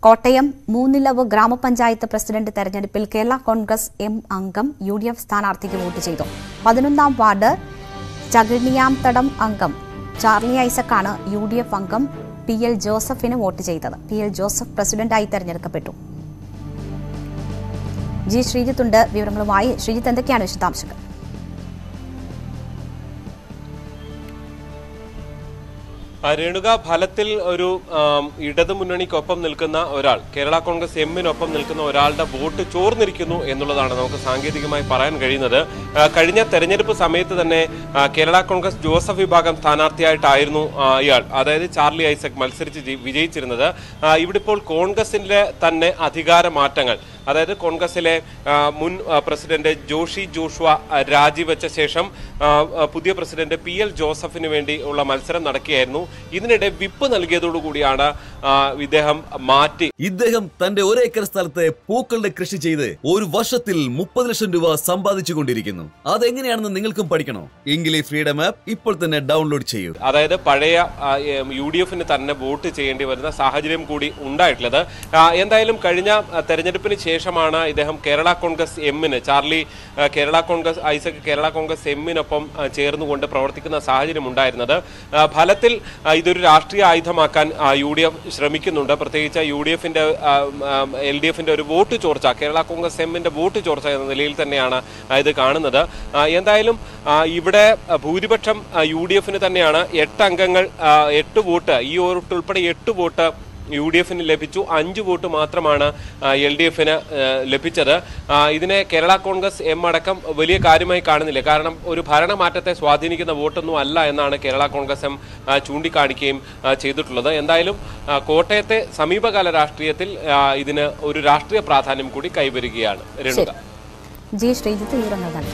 കോട്ടയം മൂന്നിലവ് ഗ്രാമപഞ്ചായത്ത് പ്രസിഡന്റ് തെരഞ്ഞെടുപ്പിൽ കേരള കോൺഗ്രസ് എം അംഗം യു ഡി എഫ് സ്ഥാനാർത്ഥിക്ക് വോട്ട് ചെയ്തു പതിനൊന്നാം വാർഡ് ചകിണിയാംതടം അംഗം ചാർലി ഐസക്കാണ് യു ഡി എഫ് അംഗം പി എൽ ജോസഫിന് വോട്ട് ചെയ്തത് പി എൽ ജോസഫ് പ്രസിഡന്റായി തെരഞ്ഞെടുക്കപ്പെട്ടു ജി ശ്രീജിത്തുണ്ട് വിവരങ്ങളുമായി ശ്രീജിത്ത് എന്തൊക്കെയാണ് വിശദാംശങ്ങൾ ആ, രേണുക ഫലത്തിൽ ഒരു ആം, ഇടതു മുന്നണിക്കൊപ്പം നിൽക്കുന്ന ഒരാൾ കേരള കോൺഗ്രസ് എമ്മിനൊപ്പം നിൽക്കുന്ന ഒരാളുടെ വോട്ട് ചോർന്നിരിക്കുന്നു എന്നുള്ളതാണ് നമുക്ക് സാങ്കേതികമായി പറയാൻ കഴിയുന്നത് ആ, കഴിഞ്ഞ തെരഞ്ഞെടുപ്പ് സമയത്ത് തന്നെ ആ, കേരള കോൺഗ്രസ് ജോസഫ് വിഭാഗം സ്ഥാനാർത്ഥിയായിട്ടായിരുന്നു ആ, ഇയാൾ അതായത് ചാർലി ഐസക് മത്സരിച്ച് ജയി- വിജയിച്ചിരുന്നത് ആ, ഇവിടെ ഇപ്പോൾ കോൺഗ്രസിന്റെ തന്നെ അധികാര മാറ്റങ്ങൾ അതായത് കോൺഗ്രസിലെ ആ, മുൻ ആ, പ്രസിഡന്റ് ജോഷി ജോഷുവ ആ, രാജിവെച്ച ശേഷം ആ, ആ, പുതിയ പ്രസിഡന്റ് പി എൽ ജോസഫിന് വേണ്ടി ഉള്ള മത്സരം നടക്കുകയായിരുന്നു ഇതിനിടെ വിപ്പ് നൽകിയതോടുകൂടിയാണ് ആ, ഇദ്ദേഹം മാറ്റി ഇദ്ദേഹം തന്റെ ഒരേക്കർ സ്ഥലത്ത് പൂക്കളുടെ കൃഷി ചെയ്ത് ഒരു വർഷത്തിൽ മുപ്പത് ലക്ഷം രൂപ സമ്പാദിച്ചു കൊണ്ടിരിക്കുന്നു അതെങ്ങനെയാണെന്ന് നിങ്ങൾക്കും പഠിക്കണോ എങ്കിൽ ഈ ഫ്രീഡം ആപ്പ് ഇപ്പോൾ തന്നെ ഡൗൺലോഡ് ചെയ്യൂ അതായത് പഴയ യു ഡി എഫിന് തന്നെ വോട്ട് ചെയ്യേണ്ടി വരുന്ന സാഹചര്യം കൂടി ഉണ്ടായിട്ടുള്ളത് ആ, എന്തായാലും കഴിഞ്ഞ ആ, തെരഞ്ഞെടുപ്പിന് ശേഷമാണ് ഇദ്ദേഹം കേരള കോൺഗ്രസ് എമ്മിന് ചാർലി ആ, കേരള കോൺഗ്രസ് ഐസക് കേരള കോൺഗ്രസ് എമ്മിനൊപ്പം ആ, ചേർന്നുകൊണ്ട് പ്രവർത്തിക്കുന്ന സാഹചര്യം ഉണ്ടായിരുന്നത് ആ, ഫലത്തിൽ ആ, ഇതൊരു രാഷ്ട്രീയ ആയുധമാക്കാൻ യു ഡി എഫ് ശ്രമിക്കുന്നുണ്ട് പ്രത്യേകിച്ച് യു ഡി എഫിന്റെ എൽ ഡി എഫിന്റെ ഒരു വോട്ട് ചോർച്ച കേരള കോൺഗ്രസ് എമ്മിന്റെ വോട്ട് ചോർച്ച എന്ന നിലയിൽ തന്നെയാണ് ആ, ഇത് കാണുന്നത് ആ, എന്തായാലും ആ, ഇവിടെ ആ, ഭൂരിപക്ഷം യു ഡി എഫിന് തന്നെയാണ് എട്ട് അംഗങ്ങൾ ആ, എട്ട് വോട്ട് ഈ വോട്ട് ഉൾപ്പെടെ എട്ട് വോട്ട് യു ഡി എഫിന് ലഭിച്ചു അഞ്ച് വോട്ട് മാത്രമാണ് എൽ ഡി എഫിന് ലഭിച്ചത് ആ, ഇതിനെ കേരള കോൺഗ്രസ് എം അടക്കം വലിയ കാര്യമായി കാണുന്നില്ല കാരണം ഒരു ഭരണമാറ്റത്തെ സ്വാധീനിക്കുന്ന വോട്ടൊന്നും അല്ല എന്നാണ് കേരള കോൺഗ്രസ് എം ആ, ചൂണ്ടിക്കാണിക്കുകയും ആ, ചെയ്തിട്ടുള്ളത് എന്തായാലും ആ, കോട്ടയത്തെ സമീപകാല രാഷ്ട്രീയത്തിൽ ആ, ഇതിന് ഒരു രാഷ്ട്രീയ പ്രാധാന്യം കൂടി കൈവരികയാണ് രേണുക ജി ശ്രീജിത്ത് വിവരങ്ങൾ നൽകി